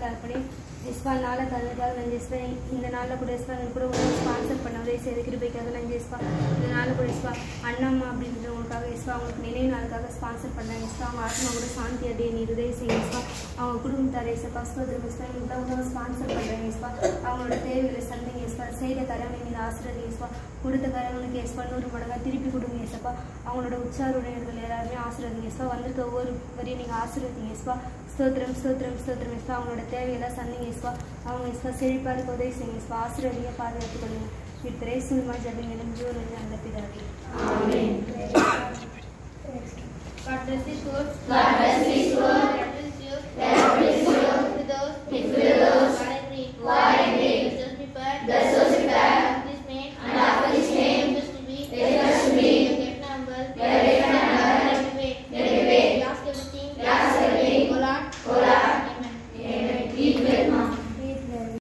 தகப்பனே எஸ்பா நாளை தந்ததுக்காக நன்றி எஸ்பா இந்த நாளில் கூட எஸ்பா எனக்கு கூட உணவு ஸ்பான்சர் பண்ண உதவி செய்த கிருபைக்காக நன்றி எஸ்பா இந்த நாளில் கூட எஸ்பா அண்ணம்மா அப்படின்றவங்களுக்காக எஸ்பா அவங்களுக்கு நினைவு நாளுக்காக ஸ்பான்சர் பண்ணாங்க எஸ்பா அவங்க ஆத்மா கூட சாந்தி அடைய நீ உதவி செய்யும் எஸ்பா அவங்க குடும்பத்தார் எஸ்பா ஸ்தோத்திரம் எஸ்பா எங்களுக்கு உணவு ஸ்பான்சர் பண்ணுறாங்க எஸ்பா அவங்களோட தேவைகளை சந்தைங்க எஸ்பா செய்த கரவனை நீங்கள் ஆசிரியர் எஸ்பா கொடுத்த கரவனுக்கு எஸ்பா நூறு மடங்காக திருப்பி கொடுங்க எஸ்பா அவங்களோட உற்சார உடையர்கள் எல்லாருமே ஆசிரியர் எஸ்பா வந்திருக்க ஒவ்வொரு வரையும் நீங்கள் ஆசிரியர் எஸ்பா ஸ்தோத்திரம் ஸ்தோத்திரம் ஸ்தோத்திரம் எஸ்பா அவங்களோட தேவையெல்லாம் சந்திங்க எஸ்பா அவங்க எஸ்பா செழிப்பாக இருக்க உதவி செய்யுங்க எஸ்பா ஆசிரியரையே பாதுகாத்துக் கொள்ளுங்க இத்திரை சுல்மா ஜபிங்க ஜீவன் நல்ல பிதாவே Amen. God bless you, Lord. God bless you, Lord.